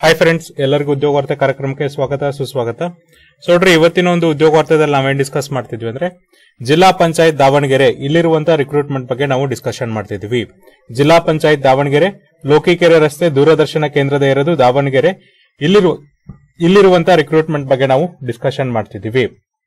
hi friends ಎಲ್ಲರಿಗೂ ಉದ್ಯೋಗ ವಾರ್ತೆ ಕಾರ್ಯಕ್ರಮಕ್ಕೆ ಸ್ವಾಗತ ಸುಸ್ವಾಗತ ಸೊ ನೋಡ್ರಿ ಇವತ್ತಿನ ಒಂದು ಉದ್ಯೋಗ ವಾರ್ತೆದಲ್ಲಿ ನಾವೇನ್ ಡಿಸ್ಕಸ್ ಮಾಡ್ತಿದ್ವಿ ಅಂದ್ರೆ ಜಿಲ್ಲಾ ಪಂಚಾಯತ್ ದಾವಣಗೆರೆ ಇಲ್ಲಿರುವಂತ ರಿಕ್ರೂಟ್ಮೆಂಟ್ ಬಗ್ಗೆ ನಾವು ಡಿಸ್ಕಷನ್ ಮಾಡ್ತಿದ್ವಿ ಜಿಲ್ಲಾ ಪಂಚಾಯತ್ ದಾವಣಗೆರೆ ಲೋಕಿಕೆರೆ ರಸ್ತೆ ದೂರದರ್ಶನ ಕೇಂದ್ರದ ಇರೋದು ದಾವಣಗೆರೆ ಇಲ್ಲಿರು ಇಲ್ಲಿರುವಂತ ರಿಕ್ರೂಟ್ಮೆಂಟ್ ಬಗ್ಗೆ ನಾವು ಡಿಸ್ಕಷನ್ ಮಾಡ್ತಿದ್ವಿ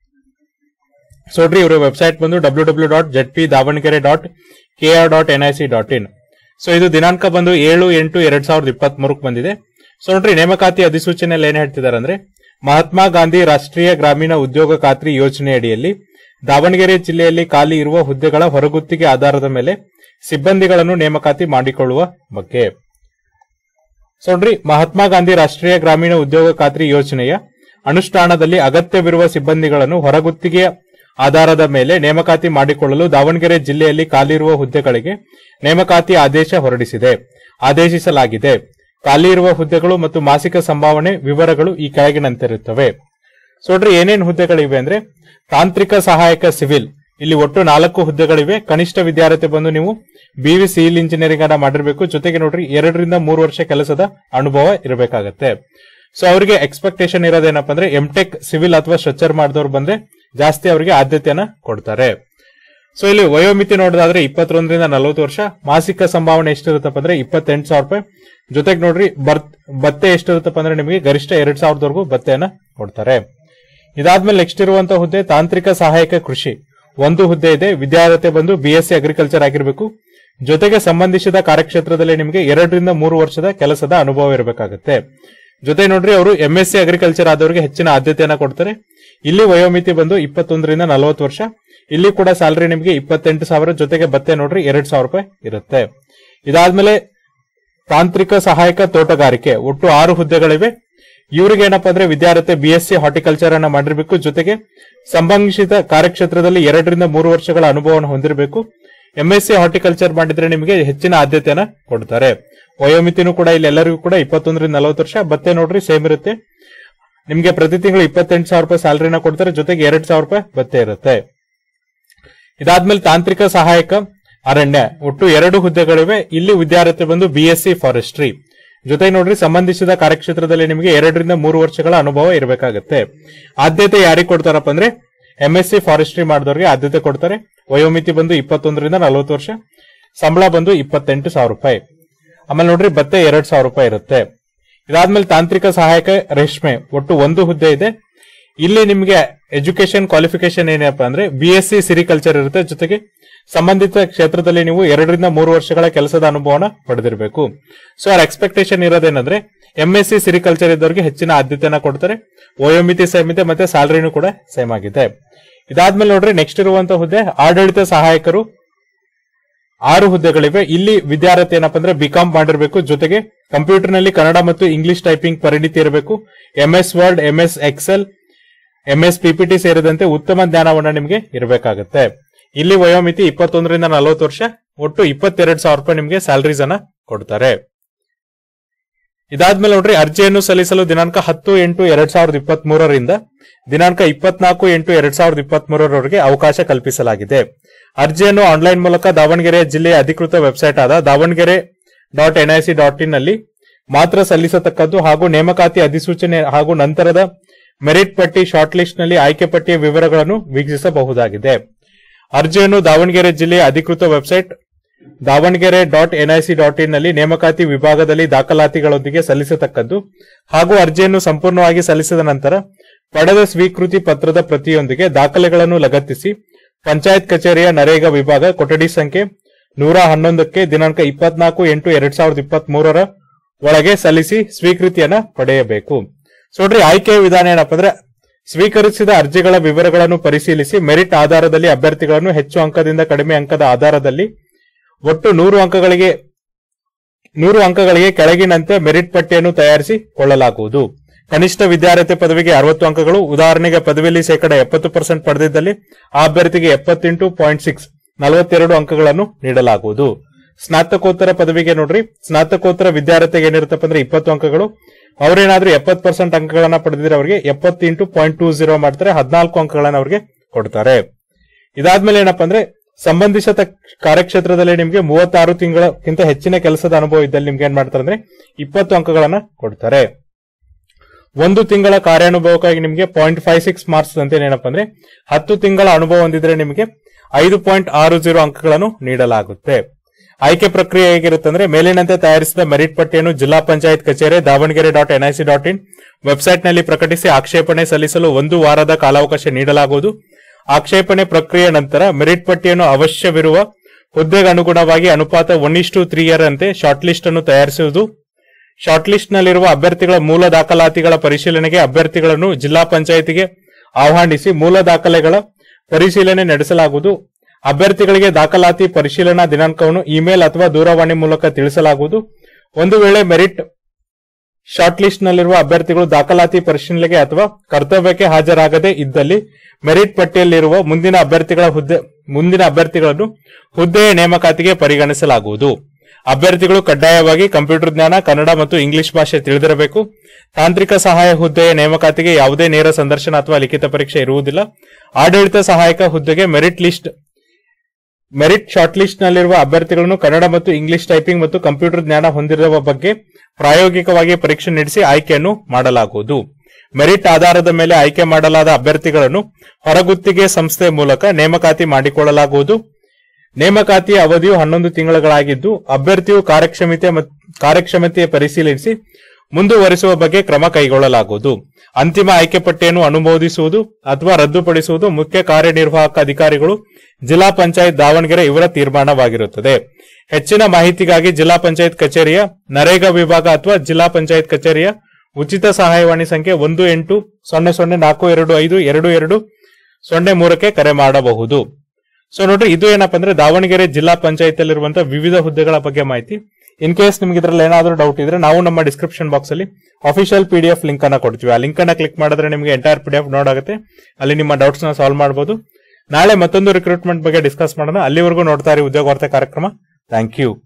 ಸೊ ನೋಡ್ರಿ ಇವರ ವೆಬ್ಸೈಟ್ ಬಂದು W W dot Z P Davanagere dot K R dot N I C dot in so ಇದು ದಿನಾಂಕ ಬಂದು ಏಳು ಎಂಟು ಎರಡ್ ಸಾವಿರದ ಇಪ್ಪತ್ತ್ ಮೂರಕ್ಕೆ ಬಂದಿದೆ ಸೊ ನೋಡ್ರಿ ನೇಮಕಾತಿ ಅಧಿಸೂಚನೆಯಲ್ಲಿ ಏನ್ ಹೇಳ್ತಿದ್ದಾರೆ ಅಂದ್ರೆ ಮಹಾತ್ಮ ಗಾಂಧಿ ರಾಷ್ಟ್ರೀಯ ಗ್ರಾಮೀಣ ಉದ್ಯೋಗ ಖಾತ್ರಿ ಯೋಜನೆ ಅಡಿಯಲ್ಲಿ ದಾವಣಗೆರೆ ಜಿಲ್ಲೆಯಲ್ಲಿ ಖಾಲಿ ಇರುವ ಹುದ್ದೆಗಳ ಹೊರಗುತ್ತಿಗೆ ಆಧಾರದ ಮೇಲೆ ಸಿಬ್ಬಂದಿಗಳನ್ನು ನೇಮಕಾತಿ ಮಾಡಿಕೊಳ್ಳುವ ಬಗ್ಗೆ ಸೊ ನೋಡ್ರಿ ಮಹಾತ್ಮ ಗಾಂಧಿ ರಾಷ್ಟ್ರೀಯ ಗ್ರಾಮೀಣ ಉದ್ಯೋಗ ಖಾತ್ರಿ ಯೋಜನೆಯ ಅನುಷ್ಠಾನದಲ್ಲಿ ಅಗತ್ಯವಿರುವ ಸಿಬ್ಬಂದಿಗಳನ್ನು ಹೊರಗುತ್ತಿಗೆಯ ಆಧಾರದ ಮೇಲೆ ನೇಮಕಾತಿ ಮಾಡಿಕೊಳ್ಳಲು ದಾವಣಗೆರೆ ಜಿಲ್ಲೆಯಲ್ಲಿ ಖಾಲಿಯಿರುವ ಹುದ್ದೆಗಳಿಗೆ ನೇಮಕಾತಿ ಆದೇಶ ಹೊರಡಿಸಿದೆ ಆದೇಶಿಸಲಾಗಿದೆ ಖಾಲಿ ಇರುವ ಹುದ್ದೆಗಳು ಮತ್ತು ಮಾಸಿಕ ಸಂಭಾವನೆ ವಿವರಗಳು ಈ ಕೆಳಗಿನಂತಿರುತ್ತವೆ ಸೊ ನೋಡ್ರಿ ಏನೇನ್ ಹುದ್ದೆಗಳಿವೆ ಅಂದ್ರೆ ತಾಂತ್ರಿಕ ಸಹಾಯಕ ಸಿವಿಲ್ ಇಲ್ಲಿ ಒಟ್ಟು ನಾಲ್ಕು ಹುದ್ದೆಗಳಿವೆ ಕನಿಷ್ಠ ವಿದ್ಯಾರ್ಥಿ ಬಂದು ನೀವು ಬಿವಿ ಸಿವಿಲ್ ಇಂಜಿನಿಯರಿಂಗ್ ಅನ್ನ ಮಾಡಿರ್ಬೇಕು ಜೊತೆಗೆ ನೋಡ್ರಿ ಎರಡರಿಂದ ಮೂರು ವರ್ಷ ಕೆಲಸದ ಅನುಭವ ಇರಬೇಕಾಗತ್ತೆ ಸೊ ಅವರಿಗೆ ಎಕ್ಸ್ಪೆಕ್ಟೇಷನ್ ಇರೋದೇನಪ್ಪ ಅಂದ್ರೆ ಎಂ ಟೆಕ್ ಸಿವಿಲ್ ಅಥವಾ ಸ್ಟ್ರಕ್ಚರ್ ಮಾಡಿದವ್ರು ಬಂದ್ರೆ ಜಾಸ್ತಿ ಅವರಿಗೆ ಆದ್ಯತೆಯನ್ನ ಕೊಡ್ತಾರೆ ಸೊ ಇಲ್ಲಿ ವಯೋಮಿತಿ ನೋಡೋದಾದ್ರೆ ಇಪ್ಪತ್ತೊಂದರಿಂದ ನಲವತ್ತು ವರ್ಷ ಮಾಸಿಕ ಸಂಭಾವನೆ ಎಷ್ಟಿರುತ್ತಪ್ಪ ಅಂದ್ರೆ ಇಪ್ಪತ್ತೆಂಟು ಸಾವಿರ ರೂಪಾಯಿ ಜೊತೆಗೆ ನೋಡ್ರಿ ಬರ್ತ್ ಭತ್ತೆ ಎಷ್ಟಿರುತ್ತಪ್ಪ ಅಂದ್ರೆ ನಿಮಗೆ ಗರಿಷ್ಠ ಎರಡ್ ಸಾವಿರದವರೆಗೂ ಭತ್ತೆಯನ್ನ ಕೊಡ್ತಾರೆ ಇದಾದ್ಮೇಲೆ ನೆಕ್ಸ್ಟ್ ಇರುವಂತಹ ಹುದ್ದೆ ತಾಂತ್ರಿಕ ಸಹಾಯಕ ಕೃಷಿ ಒಂದು ಹುದ್ದೆ ಇದೆ ವಿದ್ಯಾರ್ಥಿ ಬಂದು ಬಿಎಸ್ಸಿ ಅಗ್ರಿಕಲ್ಚರ್ ಆಗಿರಬೇಕು ಜೊತೆಗೆ ಸಂಬಂಧಿಸಿದ ಕಾರ್ಯಕ್ಷೇತ್ರದಲ್ಲಿ ನಿಮಗೆ ಎರಡರಿಂದ ಮೂರು ವರ್ಷದ ಕೆಲಸದ ಅನುಭವ ಇರಬೇಕಾಗುತ್ತೆ ಜೊತೆ ನೋಡ್ರಿ ಅವರು ಎಂಎಸ್ಸಿ ಅಗ್ರಿಕಲ್ಚರ್ ಆದವರಿಗೆ ಹೆಚ್ಚಿನ ಆದ್ಯತೆಯನ್ನ ಕೊಡ್ತಾರೆ ಇಲ್ಲಿ ವಯೋಮಿತಿ ಬಂದು ಇಪ್ಪತ್ತೊಂದರಿಂದ ನಲವತ್ತು ವರ್ಷ ಇಲ್ಲಿ ಕೂಡ ಸ್ಯಾಲರಿ ನಿಮಗೆ ಇಪ್ಪತ್ತೆಂಟು ಸಾವಿರ ಜೊತೆಗೆ ಭತ್ತೆ ನೋಡ್ರಿ ಎರಡ್ ಸಾವಿರ ರೂಪಾಯಿ ಇರುತ್ತೆ ಇದಾದ್ಮೇಲೆ ತಾಂತ್ರಿಕ ಸಹಾಯಕ ತೋಟಗಾರಿಕೆ ಒಟ್ಟು ಆರು ಹುದ್ದೆಗಳಿವೆ ಇವ್ರಿಗೆ ಏನಪ್ಪಾ ಅಂದ್ರೆ ವಿದ್ಯಾರ್ಥಿ ಬಿಎಸ್ಸಿ ಹಾರ್ಟಿಕಲ್ಚರ್ ಅನ್ನ ಮಾಡಿರ್ಬೇಕು ಜೊತೆಗೆ ಸಂಬಂಧಿಸಿದ ಕಾರ್ಯಕ್ಷೇತ್ರದಲ್ಲಿ ಎರಡರಿಂದ ಮೂರು ವರ್ಷಗಳ ಅನುಭವವನ್ನು ಹೊಂದಿರಬೇಕು ಎಂಎಸ್ಸಿ ಹಾರ್ಟಿಕಲ್ಚರ್ ಮಾಡಿದ್ರೆ ನಿಮಗೆ ಹೆಚ್ಚಿನ ಆದ್ಯತೆಯನ್ನ ಕೊಡ್ತಾರೆ ವಯೋಮಿತಿನೂ ಕೂಡ ಇಲ್ಲಿ ಎಲ್ಲರಿಗೂ ಕೂಡ ಇಪ್ಪತ್ತೊಂದರಿಂದ ನಲವತ್ತು ವರ್ಷ ಭತ್ತೆ ನೋಡ್ರಿ ಸೇಮ್ ಇರುತ್ತೆ ನಿಮ್ಗೆ ಪ್ರತಿ ತಿಂಗಳು ಇಪ್ಪತ್ತೆಂಟು ಸಾವಿರ ರೂಪಾಯಿ ಸ್ಯಾಲರಿನ ಕೊಡ್ತಾರೆ ಜೊತೆಗೆ ಎರಡ್ ಸಾವಿರ ರೂಪಾಯಿ ಭತ್ತೆ ಇರುತ್ತೆ ಇದಾದ್ಮೇಲೆ ತಾಂತ್ರಿಕ ಸಹಾಯಕ ಅರಣ್ಯ ಒಟ್ಟು ಎರಡು ಹುದ್ದೆಗಳಿವೆ ಇಲ್ಲಿ ವಿದ್ಯಾರ್ಥಿ ಬಂದು ಬಿಎಸ್ಸಿ ಫಾರೆಸ್ಟ್ರಿ ಜೊತೆಗೆ ನೋಡ್ರಿ ಸಂಬಂಧಿಸಿದ ಕಾರ್ಯಕ್ಷೇತ್ರದಲ್ಲಿ ನಿಮಗೆ ಎರಡರಿಂದ ಮೂರು ವರ್ಷಗಳ ಅನುಭವ ಇರಬೇಕಾಗುತ್ತೆ ಆದ್ಯತೆ ಯಾರಿಗೆ ಕೊಡ್ತಾರಪ್ಪ ಅಂದ್ರೆ ಎಂಎಸ್ಸಿ ಫಾರೆಸ್ಟ್ರಿ ಮಾಡಿದವ್ರಿಗೆ ಆದ್ಯತೆ ಕೊಡ್ತಾರೆ ವಯೋಮಿತಿ ಬಂದು ಇಪ್ಪತ್ತೊಂದರಿಂದ ನಲವತ್ತು ವರ್ಷ ಸಂಬಳ ಬಂದು ಇಪ್ಪತ್ತೆಂಟು ಸಾವಿರ ರೂಪಾಯಿ ಆಮೇಲೆ ನೋಡ್ರಿ ಭತ್ತೆ ಎರಡ್ ಸಾವಿರ ರೂಪಾಯಿ ಇರುತ್ತೆ ಇದಾದ್ಮೇಲೆ ತಾಂತ್ರಿಕ ಸಹಾಯಕ ರೇಷ್ಮೆ ಒಟ್ಟು ಒಂದು ಹುದ್ದೆ ಇದೆ ಇಲ್ಲಿ ನಿಮಗೆ ಎಜುಕೇಶನ್ ಕ್ವಾಲಿಫಿಕೇಶನ್ ಏನಪ್ಪ ಅಂದ್ರೆ ಬಿಎಸ್ಸಿ ಸಿರಿಕಲ್ಚರ್ ಇರುತ್ತೆ ಜೊತೆಗೆ ಸಂಬಂಧಿತ ಕ್ಷೇತ್ರದಲ್ಲಿ ನೀವು ಎರಡರಿಂದ ಮೂರು ವರ್ಷಗಳ ಕೆಲಸದ ಅನುಭವನ ಪಡೆದಿರಬೇಕು ಸೊ ಅವ್ರ ಎಕ್ಸ್ಪೆಕ್ಟೇಷನ್ ಇರೋದೇನಂದ್ರೆ ಎಂಎಸ್ಸಿ ಸಿರಿಕಲ್ಚರ್ ಇದ್ದವರಿಗೆ ಹೆಚ್ಚಿನ ಆದ್ಯತೆಯನ್ನ ಕೊಡ್ತಾರೆ ವಯೋಮಿತಿ ಸೇಮ್ ಇದೆ ಮತ್ತೆ ಸ್ಯಾಲರಿನೂ ಕೂಡ ಸೇಮ್ ಆಗಿದೆ ಇದಾದ್ಮೇಲೆ ನೋಡ್ರಿ ನೆಕ್ಸ್ಟ್ ಇರುವಂತಹ ಹುದ್ದೆ ಆಡಳಿತ ಸಹಾಯಕರು ಆರು ಹುದ್ದೆಗಳಿವೆ ಇಲ್ಲಿ ವಿದ್ಯಾರ್ಥಿ ಏನಪ್ಪ ಅಂದ್ರೆ ಬಿಕಾಂ ಮಾಡಿರಬೇಕು ಜೊತೆಗೆ ಕಂಪ್ಯೂಟರ್ ನಲ್ಲಿ ಕನ್ನಡ ಮತ್ತು ಇಂಗ್ಲಿಷ್ ಟೈಪಿಂಗ್ ಪರಿಣಿತಿ ಇರಬೇಕು MS Word MS Excel MS PPT ಸೇರಿದಂತೆ ಉತ್ತಮ ಜ್ಞಾನವನ್ನ ನಿಮಗೆ ಇರಬೇಕಾಗುತ್ತೆ ಇಲ್ಲಿ ವಯೋಮಿತಿ ಇಪ್ಪತ್ತೊಂದರಿಂದ ನಲವತ್ತು ವರ್ಷ ಒಟ್ಟು ಇಪ್ಪತ್ತೆರಡು ಸಾವಿರ ರೂಪಾಯಿ ನಿಮಗೆ ಸ್ಯಾಲರೀಸ್ ಅನ್ನ ಕೊಡ್ತಾರೆ ಇದಾದ್ಮೇಲೆ ನೋಡ್ರಿ ಅರ್ಜಿಯನ್ನು ಸಲ್ಲಿಸಲು ದಿನಾಂಕ ಹತ್ತು ಎಂಟು ಎರಡ್ ಸಾವಿರದ ಇಪ್ಪತ್ತ್ ಮೂರರಿಂದ ದಿನಾಂಕ ಇಪ್ಪತ್ನಾಲ್ಕು ಎಂಟು ಎರಡ್ ಸಾವಿರದ ಇಪ್ಪತ್ತ್ ಮೂರರವರೆಗೆ ಅವಕಾಶ ಕಲ್ಪಿಸಲಾಗಿದೆ ಅರ್ಜಿಯನ್ನು ಆನ್ಲೈನ್ ಮೂಲಕ ದಾವಣಗೆರೆ ಜಿಲ್ಲೆಯ ಅಧಿಕೃತ ವೆಬ್ಸೈಟ್ ಆದ Davanagere dot NIC dot in ನಲ್ಲಿ ಮಾತ್ರ ಸಲ್ಲಿಸತಕ್ಕದ್ದು ಹಾಗೂ ನೇಮಕಾತಿ ಅಧಿಸೂಚನೆ ಹಾಗೂ ನಂತರದ ಮೆರಿಟ್ ಪಟ್ಟಿ ಶಾರ್ಟ್ ಲಿಸ್ಟ್ ನಲ್ಲಿ ಆಯ್ಕೆ ಪಟ್ಟಿಯ ವಿವರಗಳನ್ನು ವೀಕ್ಷಿಸಬಹುದಾಗಿದೆ ಅರ್ಜಿಯನ್ನು ದಾವಣಗೆರೆ ಜಿಲ್ಲೆಯ ಅಧಿಕೃತ website Davanagere dot NIC dot in ನಲ್ಲಿ ನೇಮಕಾತಿ ವಿಭಾಗದಲ್ಲಿ ದಾಖಲಾತಿಗಳೊಂದಿಗೆ ಸಲ್ಲಿಸತಕ್ಕದ್ದು ಹಾಗೂ ಅರ್ಜಿಯನ್ನು ಸಂಪೂರ್ಣವಾಗಿ ಸಲ್ಲಿಸಿದ ನಂತರ ಪಡೆದ ಸ್ವೀಕೃತಿ ಪತ್ರದ ಪ್ರತಿಯೊಂದಿಗೆ ದಾಖಲೆಗಳನ್ನು ಲಗತ್ತಿಸಿ ಪಂಚಾಯತ್ ಕಚೇರಿಯ ನರೇಗಾ ವಿಭಾಗ ಕೊಠಡಿ ಸಂಖ್ಯೆ ನೂರ ಹನ್ನೊಂದಕ್ಕೆ ದಿನಾಂಕ ಇಪ್ಪತ್ನಾಲ್ಕು ಎಂಟು ಎರಡ್ ಸಾವಿರದ ಇಪ್ಪತ್ತ್ ಮೂರರ ಒಳಗೆ ಸಲ್ಲಿಸಿ ಸ್ವೀಕೃತಿಯನ್ನ ಪಡೆಯಬೇಕು ಸೊ ನೋಡ್ರಿ ಆಯ್ಕೆಯ ವಿಧಾನ ಏನಪ್ಪ ಅಂದ್ರೆ ಸ್ವೀಕರಿಸಿದ ಅರ್ಜಿಗಳ ವಿವರಗಳನ್ನು ಪರಿಶೀಲಿಸಿ ಮೆರಿಟ್ ಆಧಾರದಲ್ಲಿ ಅಭ್ಯರ್ಥಿಗಳನ್ನು ಹೆಚ್ಚು ಅಂಕದಿಂದ ಕಡಿಮೆ ಅಂಕದ ಆಧಾರದಲ್ಲಿ ಒಟ್ಟು ನೂರು ಅಂಕಗಳಿಗೆ ನೂರು ಅಂಕಗಳಿಗೆ ಕೆಳಗಿನಂತೆ ಮೆರಿಟ್ ಪಟ್ಟಿಯನ್ನು ತಯಾರಿಸಿ ಕೊಳ್ಳಲಾಗುವುದು ಕನಿಷ್ಠ ವಿದ್ಯಾರ್ಥಿ ಪದವಿಗೆ ಅರವತ್ತು ಅಂಕಗಳು ಉದಾಹರಣೆಗೆ ಪದವಿಯಲ್ಲಿ ಶೇಕಡ ಎಪ್ಪತ್ತು ಪರ್ಸೆಂಟ್ ಪಡೆದಿದ್ದಲ್ಲಿ ಆ ಅಭ್ಯರ್ಥಿಗೆ ಎಪ್ಪತ್ತೆಂಟು ಪಾಯಿಂಟ್ ಸಿಕ್ಸ್ ನಲವತ್ತೆರಡು ಅಂಕಗಳನ್ನು ನೀಡಲಾಗುವುದು ಸ್ನಾತಕೋತ್ತರ ಪದವಿಗೆ ನೋಡ್ರಿ ಸ್ನಾತಕೋತ್ತರ ವಿದ್ಯಾರ್ಥಿಗೆ ಏನಿರುತ್ತಪ್ಪ ಅಂದ್ರೆ ಇಪ್ಪತ್ತು ಅಂಕಗಳು ಅವ್ರೇನಾದ್ರೂ ಎಪ್ಪತ್ತು ಪರ್ಸೆಂಟ್ ಅಂಕಗಳನ್ನ ಪಡೆದಿದ್ರೆ ಅವರಿಗೆ ಎಪ್ಪತ್ತೆಂಟು ಪಾಯಿಂಟ್ ಟೂ ಜೀರೋ ಮಾಡ್ತಾರೆ ಹದಿನಾಲ್ಕು ಅಂಕಗಳನ್ನ ಅವರಿಗೆ ಕೊಡ್ತಾರೆ ಇದಾದ್ಮೇಲೆ ಏನಪ್ಪಾ ಅಂದ್ರೆ ಸಂಬಂಧಿಸಿದ ಕಾರ್ಯಕ್ಷೇತ್ರದಲ್ಲಿ ನಿಮಗೆ ಮೂವತ್ತಾರು ತಿಂಗಳಕ್ಕಿಂತ ಹೆಚ್ಚಿನ ಕೆಲಸದ ಅನುಭವ ಇದ್ದಲ್ಲಿ ನಿಮ್ಗೆ ಏನ್ ಮಾಡ್ತಾರೆ ಅಂದ್ರೆ ಇಪ್ಪತ್ತು ಅಂಕಗಳನ್ನ ಕೊಡ್ತಾರೆ ಒಂದು ತಿಂಗಳ ಕಾರ್ಯಾನುಭವಕ್ಕಾಗಿ ನಿಮಗೆ ಪಾಯಿಂಟ್ ಫೈವ್ ಸಿಕ್ಸ್ ಮಾರ್ಕ್ಸ್ ಅಂತ ಏನಪ್ಪ ಅಂದ್ರೆ ಹತ್ತು ತಿಂಗಳ ಅನುಭವ ಹೊಂದಿದ್ರೆ ನಿಮಗೆ ಐದು ಪಾಯಿಂಟ್ ಆರು ಜೀರೋ ಅಂಕಗಳನ್ನು ನೀಡಲಾಗುತ್ತೆ ಆಯ್ಕೆ ಪ್ರಕ್ರಿಯೆ ಹೇಗಿರುತ್ತೆ ಅಂದ್ರೆ ಮೇಲಿನಂತೆ ತಯಾರಿಸಿದ ಮೆರಿಟ್ ಪಟ್ಟಿಯನ್ನು ಜಿಲ್ಲಾ ಪಂಚಾಯತ್ ಕಚೇರಿ Davanagere dot NIC dot in website ನಲ್ಲಿ ಪ್ರಕಟಿಸಿ ಆಕ್ಷೇಪಣೆ ಸಲ್ಲಿಸಲು ಒಂದು ವಾರದ ಕಾಲಾವಕಾಶ ನೀಡಲಾಗುವುದು ಆಕ್ಷೇಪಣೆ ಪ್ರಕ್ರಿಯೆ ನಂತರ ಮೆರಿಟ್ ಪಟ್ಟಿಯನ್ನು ಅವಶ್ಯವಿರುವ ಹುದ್ದೆಗೆ ಅನುಗುಣವಾಗಿ ಅನುಪಾತ ಒನ್ ಇಷ್ಟು ತ್ರೀ ಇಯರ್ ಅಂತೆ ಶಾರ್ಟ್ ಲಿಸ್ಟ್ ಅನ್ನು ತಯಾರಿಸುವುದು ಶಾರ್ಟ್ ಲಿಸ್ಟ್ ನಲ್ಲಿರುವ ಅಭ್ಯರ್ಥಿಗಳ ಮೂಲ ದಾಖಲಾತಿಗಳ ಪರಿಶೀಲನೆಗೆ ಅಭ್ಯರ್ಥಿಗಳನ್ನು ಜಿಲ್ಲಾ ಪಂಚಾಯಿತಿಗೆ ಆಹ್ವಾನಿಸಿ ಮೂಲ ದಾಖಲೆಗಳ ಪರಿಶೀಲನೆ ನಡೆಸಲಾಗುವುದು ಅಭ್ಯರ್ಥಿಗಳಿಗೆ ದಾಖಲಾತಿ ಪರಿಶೀಲನಾ ದಿನಾಂಕವನ್ನು ಇಮೇಲ್ ಅಥವಾ ದೂರವಾಣಿ ಮೂಲಕ ತಿಳಿಸಲಾಗುವುದು ಒಂದು ವೇಳೆ ಮೆರಿಟ್ ಶಾರ್ಟ್ ಲಿಸ್ಟ್ ನಲ್ಲಿರುವ ಅಭ್ಯರ್ಥಿಗಳು ದಾಖಲಾತಿ ಪರಿಶೀಲನೆಗೆ ಅಥವಾ ಕರ್ತವ್ಯಕ್ಕೆ ಹಾಜರಾಗದೇ ಇದ್ದಲ್ಲಿ ಮೆರಿಟ್ ಪಟ್ಟಿಯಲ್ಲಿರುವ ಮುಂದಿನ ಅಭ್ಯರ್ಥಿಗಳ ಹುದ್ದೆ ಮುಂದಿನ ಅಭ್ಯರ್ಥಿಗಳನ್ನು ಹುದ್ದೆಯ ನೇಮಕಾತಿಗೆ ಪರಿಗಣಿಸಲಾಗುವುದು ಅಭ್ಯರ್ಥಿಗಳು ಕಡ್ಡಾಯವಾಗಿ ಕಂಪ್ಯೂಟರ್ ಜ್ಞಾನ ಕನ್ನಡ ಮತ್ತು ಇಂಗ್ಲಿಷ್ ಭಾಷೆ ತಿಳಿದಿರಬೇಕು ತಾಂತ್ರಿಕ ಸಹಾಯ ಹುದ್ದೆಯ ನೇಮಕಾತಿಗೆ ಯಾವುದೇ ನೇರ ಸಂದರ್ಶನ ಅಥವಾ ಲಿಖಿತ ಪರೀಕ್ಷೆ ಇರುವುದಿಲ್ಲ ಆಡಳಿತ ಸಹಾಯಕ ಹುದ್ದೆಗೆ merit list merit short list ನಲ್ಲಿರುವ ಅಭ್ಯರ್ಥಿಗಳನ್ನು ಕನ್ನಡ ಮತ್ತು ಇಂಗ್ಲಿಷ್ ಟೈಪಿಂಗ್ ಮತ್ತು ಕಂಪ್ಯೂಟರ್ ಜ್ಞಾನ ಹೊಂದಿರುವ ಬಗ್ಗೆ ಪ್ರಾಯೋಗಿಕವಾಗಿ ಪರೀಕ್ಷೆ ನಡೆಸಿ ಆಯ್ಕೆಯನ್ನು ಮಾಡಲಾಗುವುದು ಮೆರಿಟ್ ಆಧಾರದ ಮೇಲೆ ಆಯ್ಕೆ ಮಾಡಲಾದ ಅಭ್ಯರ್ಥಿಗಳನ್ನು ಹೊರಗುತ್ತಿಗೆ ಸಂಸ್ಥೆ ಮೂಲಕ ನೇಮಕಾತಿ ಮಾಡಿಕೊಳ್ಳಲಾಗುವುದು ನೇಮಕಾತಿಯ ಅವಧಿಯು ಹನ್ನೊಂದು ತಿಂಗಳುಗಳಾಗಿದ್ದು ಅಭ್ಯರ್ಥಿಯು ಕಾರ್ಯಕ್ಷಮತೆ ಮತ್- ಕಾರ್ಯಕ್ಷಮತೆ ಪರಿಶೀಲಿಸಿ ಮುಂದುವರಿಸುವ ಬಗ್ಗೆ ಕ್ರಮ ಕೈಗೊಳ್ಳಲಾಗುವುದು ಅಂತಿಮ ಆಯ್ಕೆ ಪಟ್ಟಿಯನ್ನು ಅನುಮೋದಿಸುವುದು ಅಥವಾ ರದ್ದುಪಡಿಸುವುದು ಮುಖ್ಯ ಕಾರ್ಯನಿರ್ವಾಹಕ ಅಧಿಕಾರಿಗಳು ಜಿಲ್ಲಾ ಪಂಚಾಯತ್ ದಾವಣಗೆರೆ ಇವರ ತೀರ್ಮಾನವಾಗಿರುತ್ತದೆ ಹೆಚ್ಚಿನ ಮಾಹಿತಿಗಾಗಿ ಜಿಲ್ಲಾ ಪಂಚಾಯತ್ ಕಚೇರಿಯ ನರೇಗಾ ವಿಭಾಗ ಅಥವಾ ಜಿಲ್ಲಾ ಪಂಚಾಯತ್ ಕಚೇರಿಯ ಉಚಿತ ಸಹಾಯವಾಣಿ ಸಂಖ್ಯೆ ಒಂದು ಎಂಟು ಸೊನ್ನೆ ಸೊನ್ನೆ ನಾಲ್ಕು ಎರಡು ಐದು ಎರಡು ಎರಡು ಸೊನ್ನೆ ಮೂರಕ್ಕೆ ಕರೆ ಮಾಡಬಹುದು ಸೊ ನೋಡ್ರಿ ಇದು ಏನಪ್ಪಾ ಅಂದ್ರೆ ದಾವಣಗೆರೆ ಜಿಲ್ಲಾ ಪಂಚಾಯತ್ ಅಲ್ಲಿರುವಂತಹ ವಿವಿಧ ಹುದ್ದೆಗಳ ಬಗ್ಗೆ ಮಾಹಿತಿ ಇನ್ ಕೇಸ್ ನಿಮ್ಗೆ ಇದ್ರಲ್ಲಿ ಏನಾದ್ರೂ ಡೌಟ್ ಇದ್ರೆ ನಾವು ನಮ್ಮ ಡಿಸ್ಕ್ರಿಪ್ಷನ್ ಬಾಕ್ಸ್ ಅಲ್ಲಿ official P D F link ಅನ್ನ ಕೊಡ್ತೀವಿ ಆ ಲಿಂಕ್ ಅನ್ನ ಕ್ಲಿಕ್ ಮಾಡಿದ್ರೆ ನಿಮಗೆ ಎಂಟೈರ್ ಪಿ ಡಿ ಎಫ್ ನೋಡಾಗುತ್ತೆ ಅಲ್ಲಿ ನಿಮ್ಮ ಡೌಟ್ಸ್ ನ ಸಾಲ್ವ್ ಮಾಡಬಹುದು ನಾಳೆ ಮತ್ತೊಂದು ರಿಕ್ರೂಟ್ಮೆಂಟ್ ಬಗ್ಗೆ ಡಿಸ್ಕಸ್ ಮಾಡೋಣ ಅಲ್ಲಿವರೆಗೂ ನೋಡ್ತಾ ಇರಿ ಉದ್ಯೋಗ ವಾರ್ತೆ ಕಾರ್ಯಕ್ರಮ ಥ್ಯಾಂಕ್ ಯು